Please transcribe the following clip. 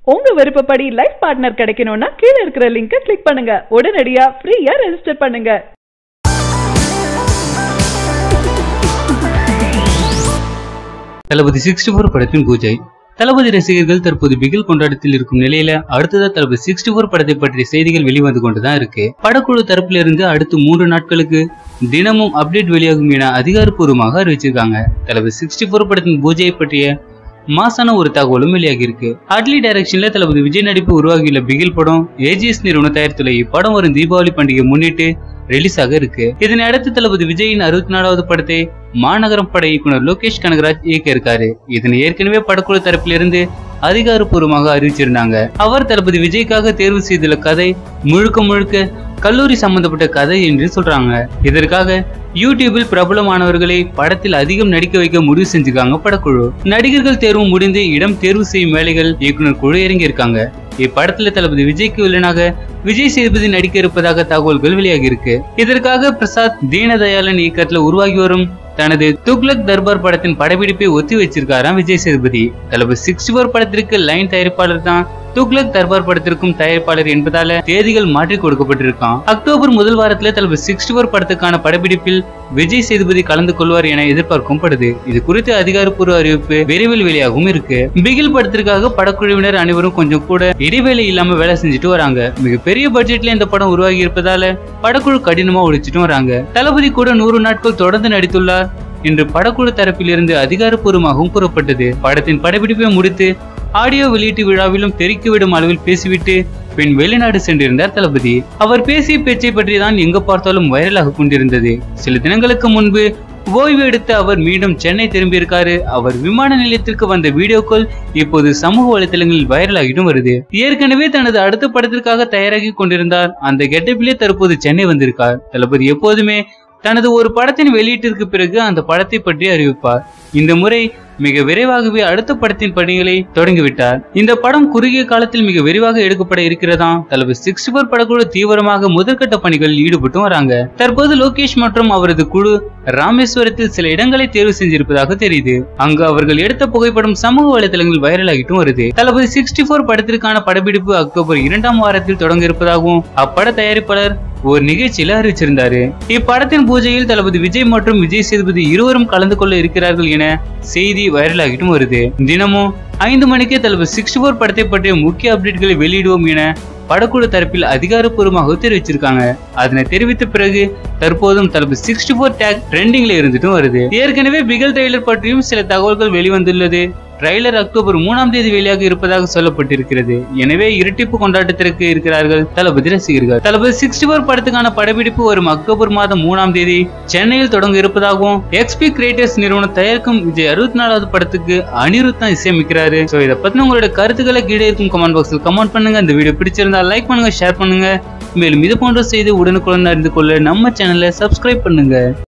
உங்க விருப்பப்படி life partner கிடைக்கணும்னா கீழ இருக்கிற லிங்கை கிளிக் பண்ணுங்க உடனடியா ஃப்ரீயா ரெஜிஸ்டர் பண்ணுங்க தளபதி சிக்ஸ்டி ஃபோர் படத்தின் பூஜை தளபதி ரசிகர்கள் தற்போது பிகில் கொண்டாட்டத்தில் இருக்கும் நிலையில அடுத்ததா தளபதி சிக்ஸ்டி ஃபோர் படத்தை பற்றிய செய்திகள் வெளிவந்து கொண்டுதான் இருக்கு படக்குழு தரப்பிலிருந்து அடுத்து மூன்று நாட்களுக்கு தினமும் அப்டேட் வெளியாகும் என அதிகாரப்பூர்வமாக அறிவிச்சிருக்காங்க தளபதி சிக்ஸ்டி ஃபோர் படத்தின் பூஜையை பற்றிய மாசான ஒரு தகவலும் வெளியாகி இருக்கு அட்லி டைரக்ஷன்ல தளபதி விஜய் நடிப்பு உருவாகியுள்ள பிகில் படம் ஏஜிஎஸ் நிறுவனம் தயாரித்துள்ள இப்படம் வரும் தீபாவளி பண்டிகை முன்னிட்டு ரிலீஸ் ஆக இருக்கு இதனை அடுத்து தளபதி விஜயின் அறுபத்தி நாலாவது படத்தை மாநகரம் பட இயக்குனர் லோகேஷ் கனகராஜ் இயக்க இருக்காரு இதனை ஏற்கனவே படக்குழு தரப்பிலிருந்து அதிகாரப்பூர்வமாக அறிவிச்சிருந்தாங்க அவர் தளபதி விஜய்க்காக தேர்வு செய்துள்ள கதை முழுக்க முழுக்க கல்லூரி சம்பந்தப்பட்ட கதை என்று சொல்றாங்க இதற்காக யூடியூபில் பிரபலமானவர்களை படத்தில் அதிகம் நடிக்க வைக்க முடிவு செஞ்சுக்காங்க படக்குழு நடிகர்கள் தேர்வு முடிந்து இடம் தேர்வு செய்யும் வேலைகள் இயக்குனர் குழு இறங்கி இருக்காங்க இப்படத்துல தளபதி விஜய்க்கு வில்லனாக விஜய் சேதுபதி நடிக்க இருப்பதாக தகவல்கள் வெளியாகி இருக்கு இதற்காக பிரசாத் தீனதயாளன் இயக்கத்துல உருவாகி வரும் தனது துக்லக் தர்பார் படத்தின் படப்பிடிப்பை ஒத்தி வச்சிருக்காராம் விஜய் சேதுபதி தளபதி சிக்ஸ்டி ஃபோர் படத்திற்கு லைன் தயாரிப்பாளர் தான் துக்லக் தர்பார் படத்திற்கும் தயாரிப்பாளர் என்பதால தேதிகள் மாற்றி கொடுக்கப்பட்டிருக்கான் அக்டோபர் முதல் வாரத்துல தளபதி சிக்ஸ்டி ஃபோர் படத்துக்கான படப்பிடிப்பில் விஜய் சேதுபதி கலந்து கொள்வார் என எதிர்பார்க்கப்படுது இது குறித்து அதிகாரப்பூர்வ அறிவிப்பு விரைவில் வெளியாகவும் இருக்கு பிகில் படத்திற்காக படக்குழுவினர் அனைவரும் கொஞ்சம் கூட இடைவேளை இல்லாம வேலை செஞ்சுட்டு வராங்க மிகப்பெரிய பட்ஜெட்ல இந்த படம் உருவாகி இருப்பதால படக்குழு கடினமா உழைச்சிட்டு வராங்க தளபதி கூட நூறு நாட்கள் தொடர்ந்து நடித்துள்ளார் என்று படக்குழு தரப்பிலிருந்து அதிகாரப்பூர்வமாகவும் கூறப்பட்டது படத்தின் படப்பிடிப்பை முடித்து ஆடியோ வெளியீட்டு விழாவிலும் தெறிக்கிவிடும் அளவில் பேசிவிட்டு பின் வெளிநாடு சென்றிருந்தார் தளபதி அவர் பேசிய பேச்சை பற்றி தான் எங்க பார்த்தாலும் வைரலாக கொண்டிருந்தது சில தினங்களுக்கு முன்பு ஓய்வு எடுத்த அவர் மீண்டும் சென்னை திரும்பியிருக்காரு அவர் விமான நிலையத்திற்கு வந்த வீடியோக்கள் இப்போது சமூக வலைதளங்களில் வைரலாகிட்டும் வருது ஏற்கனவே தனது அடுத்த படத்திற்காக தயாராகி கொண்டிருந்தார் அந்த கெட்டப்பிலே தற்போது சென்னை வந்திருக்கார் தளபதி எப்போதுமே தனது ஒரு படத்தின் வெளியீட்டிற்கு பிறகு அந்த படத்தை பற்றி அறிவிப்பார் இந்த முறை மிக விரைவாகவே அடுத்த படத்தின் பணிகளை தொடங்கிவிட்டார் இந்த படம் குறுகிய காலத்தில் மிக விரைவாக எடுக்கப்பட இருக்கிறதாம் தளபதி சிக்ஸ்டி ஃபோர் படக்குழு தீவிரமாக முதற்கட்ட பணிகளில் ஈடுபட்டு வராங்க தற்போது லோகேஷ் மற்றும் அவரது குழு ராமேஸ்வரத்தில் சில இடங்களை தேர்வு செஞ்சிருப்பதாக தெரியுது அங்கு அவர்கள் எடுத்த புகைப்படம் சமூக வலைதளங்களில் வைரலாகிட்டும் வருது தளபதி சிக்ஸ்டி ஃபோர் படத்திற்கான படப்பிடிப்பு அக்டோபர் இரண்டாம் வாரத்தில் தொடங்க இருப்பதாகவும் அப்பட தயாரிப்பாளர் ஒரு நிகழ்ச்சியில அறிவிச்சிருந்தாரு இப்படத்தின் பூஜையில் தளபதி விஜய் மற்றும் விஜய் சேதுபதி இருவரும் கலந்து கொள்ள இருக்கிறார்கள் என செய்தி வைரலாகிட்டும் வருது தினமும் ஐந்து மணிக்கே தளபதி சிக்ஸ்டி ஃபோர் படத்தை பற்றிய முக்கிய அப்டேட்களை வெளியிடுவோம் என படக்குழு தரப்பில் அதிகாரப்பூர்வமாக தெரிவிச்சிருக்காங்க அதனை தெரிவித்த பிறகு தற்போதும் தளபதி சிக்ஸ்டி ஃபோர் டேக் ட்ரெண்டிங்ல இருந்துட்டும் வருது ஏற்கனவே பிகல் ட்ரெய்லர் பற்றியும் சில தகவல்கள் வெளிவந்துள்ளது ட்ரைலர் அக்டோபர் மூணாம் தேதி வெளியாக இருப்பதாக சொல்லப்பட்டிருக்கிறது எனவே இரட்டிப்பு கொண்டாட்டத்திற்கு இருக்கிறார்கள் தளபதி ரசிகர்கள் தளபதி சிக்ஸ்டி ஃபோர் படத்துக்கான படப்பிடிப்பு வரும் அக்டோபர் மாதம் மூணாம் தேதி சென்னையில் தொடங்க இருப்பதாகவும் எக்ஸ்பி கிரியேட்டர்ஸ் நிறுவனம் தயாரிக்கும் விஜய் அறுபத்தி நாலாவது படத்துக்கு அனிருத் தான் இசையமைக்கிறாரு ஸோ இதை பத்தின உங்களோட கருத்துக்களை கீழே இருக்கும் கமெண்ட் பாக்ஸில் கமெண்ட் பண்ணுங்க இந்த வீடியோ பிடிச்சிருந்தா லைக் பண்ணுங்க ஷேர் பண்ணுங்க மேலும் இது போன்ற செய்தி உடனுக்குடன் அறிந்து கொள்ள நம்ம சேனலை சப்ஸ்கிரைப் பண்ணுங்க